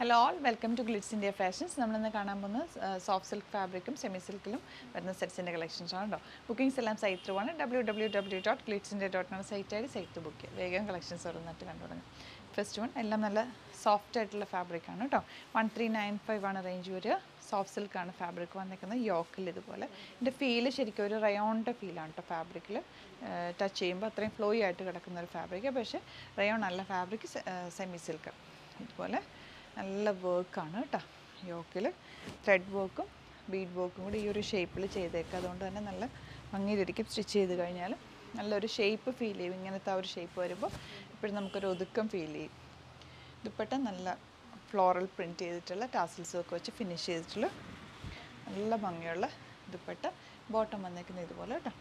hello all welcome to Glitz India fashions നമ്മളിന്ന് കാണാൻ പോകുന്നത് സോഫ്റ്റ് സിൽക്ക് ഫാബ്രിക്കും സെമി സിൽക്കിലും വരുന്ന സെറ്റ്സിൻ്റെ കളക്ഷൻസ് ആണ് കേട്ടോ ബുക്കിംഗ്സ് എല്ലാം സൈറ്റ് ത്രൂ ആണ് W W W dot Glitz India dot ആണ് സൈറ്റ് ആയി സൈറ്റ് ബുക്ക് ചെയ്യുക വേഗം കളക്ഷൻസ് ഓരോന്നിട്ട് കണ്ടു തുടങ്ങും ഫസ്റ്റ് വൺ എല്ലാം നല്ല സോഫ്റ്റ് ആയിട്ടുള്ള ഫാബ്രിക് ആണ് കേട്ടോ വൺ ത്രീ നയൻ ഫൈവ് ആണ് റേഞ്ച് വരിക സോഫ്റ്റ് സിൽക്കാണ് ഫാബ്രിക് വന്നിരിക്കുന്നത് യോക്കിൽ ഇതുപോലെ ഇതിൻ്റെ ഫീല് ശരിക്കും ഒരു റയോണിൻ്റെ ഫീലാണ് കേട്ടോ ഫാബ്രിക്കിൽ ടച്ച് ചെയ്യുമ്പോൾ അത്രയും ഫ്ലോയി ആയിട്ട് കിടക്കുന്ന ഒരു ഫാബ്രിക് പക്ഷേ റയോൺ അല്ല ഫാബ്രിക് സെമി സിൽക്ക് ഇതുപോലെ നല്ല വർക്കാണ് കേട്ടോ യോക്കിൽ ത്രെഡ് വർക്കും ബീഡ് വർക്കും കൂടി ഈ ഒരു ഷേപ്പിൽ ചെയ്തേക്കുക അതുകൊണ്ട് തന്നെ നല്ല ഭംഗിയിലിരിക്കും സ്റ്റിച്ച് ചെയ്ത് കഴിഞ്ഞാൽ നല്ലൊരു ഷേപ്പ് ഫീൽ ചെയ്യും ഇങ്ങനത്തെ ആ ഒരു ഷേപ്പ് വരുമ്പോൾ ഇപ്പോഴും നമുക്കൊരു ഒതുക്കം ഫീൽ ചെയ്യും ദുപ്പട്ട നല്ല ഫ്ലോറൽ പ്രിൻറ്റ് ചെയ്തിട്ടുള്ള ടാസിൽസും ഒക്കെ വെച്ച് ഫിനിഷ് ചെയ്തിട്ടുള്ള നല്ല ഭംഗിയുള്ള ദുപ്പട്ട ബോട്ടം വന്നേക്കുന്നത് ഇതുപോലെ കേട്ടോ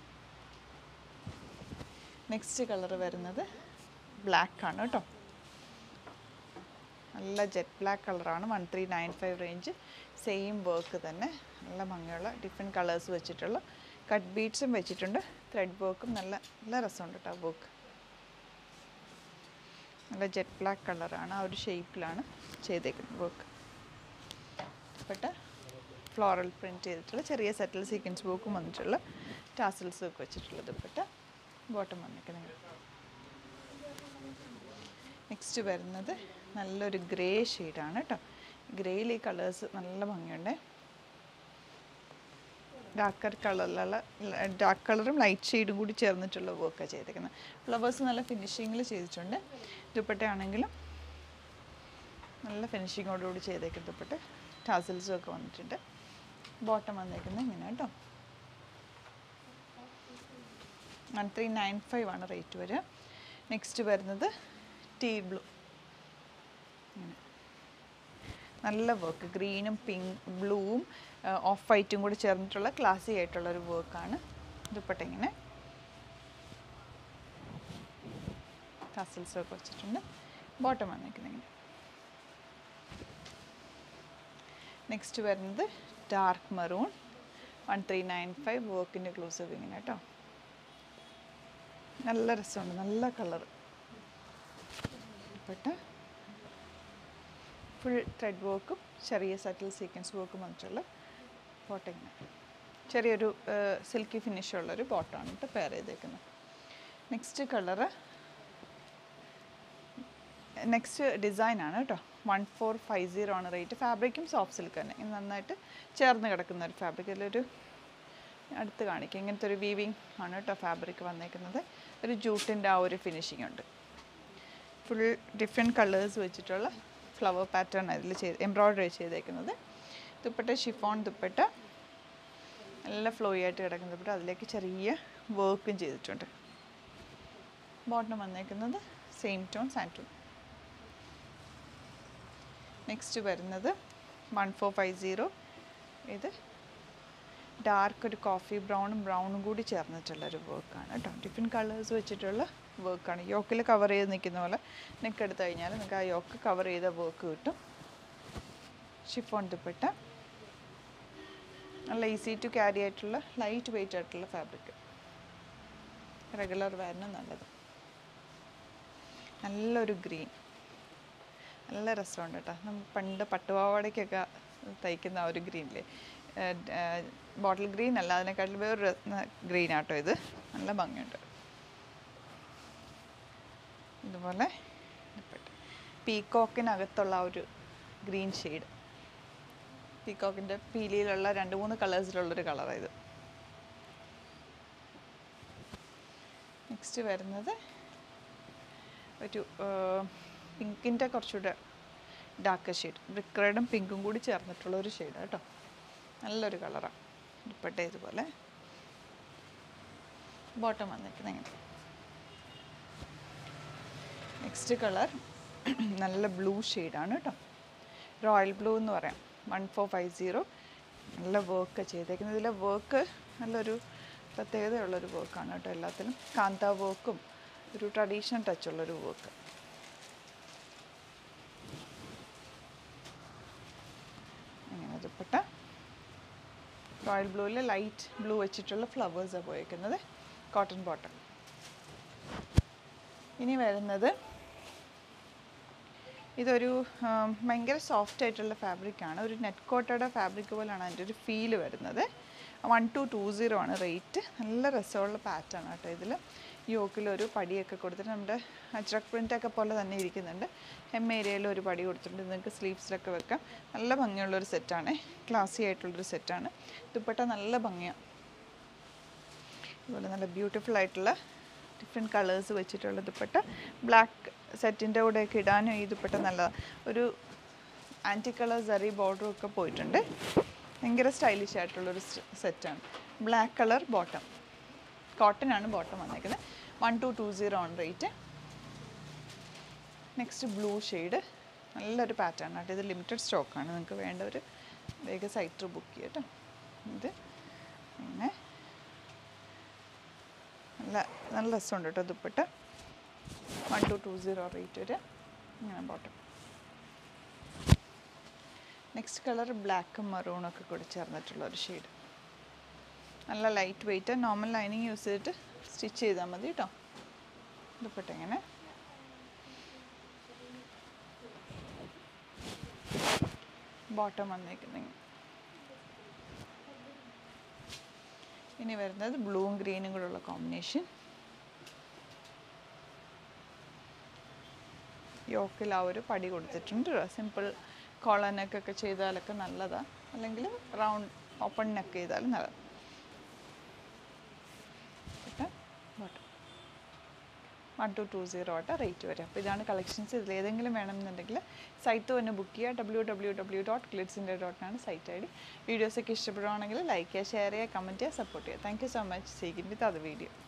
നെക്സ്റ്റ് കളർ വരുന്നത് ബ്ലാക്ക് ആണ് കേട്ടോ നല്ല ജെറ്റ് ബ്ലാക്ക് കളറാണ് one three nine five range same work തന്നെ നല്ല ഭംഗിയുള്ള ഡിഫറെൻറ്റ് കളേഴ്സ് വെച്ചിട്ടുള്ള കട്ട് ബീഡ്സും വെച്ചിട്ടുണ്ട് ത്രെഡ് വർക്കും നല്ല നല്ല രസമുണ്ട് കേട്ടോ വർക്ക് നല്ല ജെറ്റ് ബ്ലാക്ക് കളറാണ് ആ ഒരു ഷേപ്പിലാണ് ചെയ്തേക്കുന്നത് വർക്ക് പെട്ട ഫ്ലോറൽ പ്രിൻറ്റ് ചെയ്തിട്ടുള്ള ചെറിയ സെറ്റിൽ സീക്വൻസ് വർക്കും വന്നിട്ടുള്ള ടാസിൽസും ഒക്കെ വെച്ചിട്ടുള്ള ദുപ്പട്ട ബോട്ടം വന്നിരിക്കുന്നത് നെക്സ്റ്റ് വരുന്നത് നല്ലൊരു ഗ്രേ ഷെയ്ഡാണ് കേട്ടോ ഗ്രേയിൽ ഈ കളേഴ്സ് നല്ല ഭംഗിയുണ്ട് ഡാർക്കർ കളറിലുള്ള ഡാർക്ക് കളറും ലൈറ്റ് ഷെയ്ഡും കൂടി ചേർന്നിട്ടുള്ള വർക്കാണ് ചെയ്തേക്കുന്നത് ഫ്ലവേഴ്സ് നല്ല ഫിനിഷിങ്ങിൽ ചെയ്തിട്ടുണ്ട് ദുപ്പട്ടയാണെങ്കിലും നല്ല ഫിനിഷിങ്ങോടുകൂടി ചെയ്തേക്കുന്ന ദുപ്പട്ട ടാസിൽസും ഒക്കെ വന്നിട്ടുണ്ട് ബോട്ടം വന്നേക്കുന്നത് ഇങ്ങനെ കേട്ടോ വൺ ത്രീ നയൻ ഫൈവ് ആണ് റേറ്റ് വരിക നെക്സ്റ്റ് വരുന്നത് ടീ ബ്ലൂ ഇങ്ങനെ നല്ല വർക്ക് ഗ്രീനും പിങ്ക് ബ്ലൂവും ഓഫ് വൈറ്റും കൂടി ചേർന്നിട്ടുള്ള ക്ലാസി ആയിട്ടുള്ള ഒരു വർക്കാണ് ദുപ്പട്ട ഇങ്ങനെ ടസിൽസ് ഒക്കെ വെച്ചിട്ടുണ്ട് ബോട്ടം വന്നിരിക്കുന്നത് ഇങ്ങനെ നെക്സ്റ്റ് വരുന്നത് dark maroon one three nine five വർക്കിൻ്റെ ക്ലൂസീവ് ഇങ്ങനെ കേട്ടോ നല്ല രസമുണ്ട് നല്ല കളർ ദുപ്പട്ട ഫുൾ ത്രെഡ് വർക്കും ചെറിയ സറ്റിൽ സീക്വൻസ് വർക്കും വന്നിട്ടുള്ള ബോട്ടിങ്ങനെ ചെറിയൊരു സിൽക്കി ഫിനിഷുള്ളൊരു ബോട്ടാണ് കേട്ടോ പെയർ ചെയ്തേക്കുന്നത് നെക്സ്റ്റ് കളറ് നെക്സ്റ്റ് ഡിസൈനാണ് കേട്ടോ വൺ ഫോർ ഫൈവ് സീറോ ആണ് റേറ്റ് ഫാബ്രിക്കും സോഫ്റ്റ് സിൽക്ക് തന്നെ ഇത് നന്നായിട്ട് ചേർന്ന് കിടക്കുന്ന ഒരു ഫാബ്രിക് ഇതിലൊരു അടുത്ത് കാണിക്കാം ഇങ്ങനത്തെ ഒരു വീവിങ് ആണ് കേട്ടോ ഫാബ്രിക് വന്നേക്കുന്നത് ഒരു ജൂട്ടിൻ്റെ ആ ഒരു ഫിനിഷിംഗ് ഉണ്ട് ഫുൾ ഡിഫറെൻറ്റ് കളേഴ്സ് വെച്ചിട്ടുള്ള ഫ്ലവർ പാറ്റേൺ അതിൽ ചെയ്ത് എംബ്രോയ്ഡറി ചെയ്തേക്കുന്നത് ദുപ്പട്ട ഷിഫോൺ ദുപ്പട്ട നല്ല ഫ്ലോയി ആയിട്ട് കിടക്കുന്ന ദുപ്പട്ട അതിലേക്ക് ചെറിയ വർക്കും ചെയ്തിട്ടുണ്ട് ബോട്ടം വന്നേക്കുന്നത് same tone sand tone next വരുന്നത് വൺ ഫോർ ഫൈവ് സീറോ ഇത് ഡാർക്ക് ഒരു കോഫി ബ്രൗണും ബ്രൗണും കൂടി ചേർന്നിട്ടുള്ളൊരു വർക്കാണ് കേട്ടോ ഡിഫറെൻറ്റ് കളേഴ്സ് വെച്ചിട്ടുള്ള വർക്കാണ് യോക്കിൽ കവർ ചെയ്ത് നിൽക്കുന്ന പോലെ നെക്ക് എടുത്തു കഴിഞ്ഞാൽ നിങ്ങൾക്ക് ആ യോക്ക് കവർ ചെയ്ത വർക്ക് കിട്ടും ഷിഫോൺ ദുപ്പട്ട നല്ല ഈസി ടു ക്യാരി ആയിട്ടുള്ള ലൈറ്റ് വെയിറ്റ് ആയിട്ടുള്ള ഫാബ്രിക് റെഗുലർ വെയറിന് നല്ലത് നല്ലൊരു ഗ്രീൻ നല്ല രസമുണ്ട് കേട്ടോ നമ്മൾ പണ്ട് പട്ടുപാവാടയ്ക്കൊക്കെ തയ്ക്കുന്ന ആ ഒരു ഗ്രീനില്ലേ ബോട്ടിൽ ഗ്രീൻ അല്ല അതിനെക്കാട്ടിൽ വേറൊരു ഗ്രീൻ ആട്ടോ ഇത് നല്ല ഭംഗിയുണ്ട് ഇതുപോലെ പീക്കോക്കിനകത്തുള്ള ആ ഒരു ഗ്രീൻ ഷെയ്ഡ് പീക്കോക്കിൻ്റെ പീലിയിലുള്ള രണ്ട് മൂന്ന് കളേഴ്സിലുള്ളൊരു കളറാണ് ഇത് നെക്സ്റ്റ് വരുന്നത് ഒരു പിങ്കിൻ്റെ കുറച്ചുകൂടെ ഡാർക്ക് ഷെയ്ഡ് ബ്രിക്ക് റെഡും പിങ്കും കൂടി ചേർന്നിട്ടുള്ള ഒരു ഷെയ്ഡ് കേട്ടോ നല്ലൊരു കളറാണ് ദുപ്പട്ട ഇതുപോലെ ബോട്ടം വന്നിരിക്കുന്നത് ഇങ്ങനെ നെക്സ്റ്റ് കളർ നല്ല ബ്ലൂ ഷെയ്ഡാണ് കേട്ടോ റോയൽ ബ്ലൂ എന്ന് പറയാം വൺ ഫോർ ഫൈവ് സീറോ നല്ല വർക്ക് ചെയ്തേക്കുന്നത് ഇതിലെ വർക്ക് നല്ലൊരു പ്രത്യേകതയുള്ളൊരു വർക്കാണ് കേട്ടോ എല്ലാത്തിലും കാന്ത വർക്കും ഒരു ട്രഡീഷണൽ ടച്ചുള്ളൊരു വർക്ക് അങ്ങനെ ദുപ്പട്ട റോയൽ ബ്ലൂവിൽ ലൈറ്റ് ബ്ലൂ വെച്ചിട്ടുള്ള ഫ്ലവേഴ്സാണ് പോയേക്കുന്നത് കോട്ടൺ ബോട്ടം ഇനി വരുന്നത് ഇതൊരു ആം, ഭയങ്കര സോഫ്റ്റ് ആയിട്ടുള്ള ഫാബ്രിക്കാണ് ഒരു നെറ്റ് കോട്ടയുടെ ഫാബ്രിക് പോലെയാണ് അതിൻ്റെ ഒരു ഫീല് വരുന്നത് വൺ ടു ടു സീറോ ആണ് റേറ്റ് നല്ല രസമുള്ള പാറ്റേൺ കേട്ടോ ഇതിൽ യോക്കിലൊരു പടിയൊക്കെ കൊടുത്തിട്ട് നമ്മുടെ അജ്രക് പ്രിൻ്റൊക്കെ പോലെ തന്നെ ഇരിക്കുന്നുണ്ട് എം ഏരിയയിൽ ഒരു പടി കൊടുത്തിട്ടുണ്ട് നിങ്ങൾക്ക് സ്ലീവ്സിലൊക്കെ വെക്കാം നല്ല ഭംഗിയുള്ളൊരു സെറ്റാണ് ക്ലാസി ആയിട്ടുള്ളൊരു സെറ്റാണ് ദുപ്പട്ട നല്ല ഭംഗിയാണ് അതുപോലെ നല്ല ബ്യൂട്ടിഫുൾ ആയിട്ടുള്ള ഡിഫറെൻറ്റ് കളേഴ്സ് വെച്ചിട്ടുള്ള ദുപ്പട്ട ബ്ലാക്ക് സെറ്റിൻ്റെ കൂടെയൊക്കെ ഇടാനും ഈ ദുപ്പട്ട നല്ലതാണ് ഒരു ആൻറ്റി കളർ സെറി ബോർഡറും ഒക്കെ പോയിട്ടുണ്ട് ഭയങ്കര സ്റ്റൈലിഷ് ആയിട്ടുള്ളൊരു സെറ്റാണ് ബ്ലാക്ക് കളർ ബോട്ടം കോട്ടൺ ആണ് ബോട്ടം വന്നേക്കുന്നത് വൺ ടു ടു സീറോ ആണ് റേറ്റ് നെക്സ്റ്റ് ബ്ലൂ ഷെയ്ഡ് നല്ലൊരു പാറ്റേൺ ആട്ടോ ഇത് ലിമിറ്റഡ് സ്റ്റോക്കാണ് നിങ്ങൾക്ക് വേണ്ടവർ വേഗം സൈറ്റ് ബുക്ക് ചെയ്യാം കേട്ടോ ഇത് പിന്നെ നല്ല നല്ല രസമുണ്ട് കേട്ടോ dupatta one two two zero rate വരെ ഇങ്ങനെ ബോട്ടം നെക്സ്റ്റ് കളർ ബ്ലാക്കും മറൂണും ഒക്കെ കൂടി ചേർന്നിട്ടുള്ള ഒരു ഷെയ്ഡ് നല്ല light weight normal lining use ചെയ്തിട്ട് സ്റ്റിച്ച് ചെയ്താൽ മതി കേട്ടോ ദുപ്പട്ട ഇങ്ങനെ ബോട്ടം വന്നേക്കുന്നെങ്കിൽ ഇനി വരുന്നത് ബ്ലൂവും ഗ്രീനും കൂടെ ഉള്ള കോമ്പിനേഷൻ യോക്കിൽ ആ ഒരു പടി കൊടുത്തിട്ടുണ്ട് സിമ്പിൾ കോളർ നെക്കൊക്കെ ചെയ്താലൊക്കെ നല്ലതാണ് അല്ലെങ്കിൽ റൗണ്ട് ഓപ്പൺ നെക്ക് ചെയ്താലും നല്ലത് വൺ ടു ടു സീറോ ആയിട്ട് റേറ്റ് വരും അപ്പോൾ ഇതാണ് കളക്ഷൻസ് ഇതിൽ ഏതെങ്കിലും വേണമെന്നുണ്ടെങ്കിൽ സൈറ്റ് തന്നെ ബുക്ക് ചെയ്യുക W W W dot Glitz India ഡോട്ടിനാണ് സൈറ്റ് ഐ ഡി വീഡിയോസൊക്കെ ഇഷ്ടപ്പെടുവാണെങ്കിൽ ലൈക്ക് ചെയ്യുക ഷെയർ ചെയ്യുക കമൻറ്റ് ചെയ്യുക സപ്പോർട്ട് ചെയ്യുക താങ്ക് യു സോ മച്ച് സീക്കിൻ വിത്ത് അത് വീഡിയോ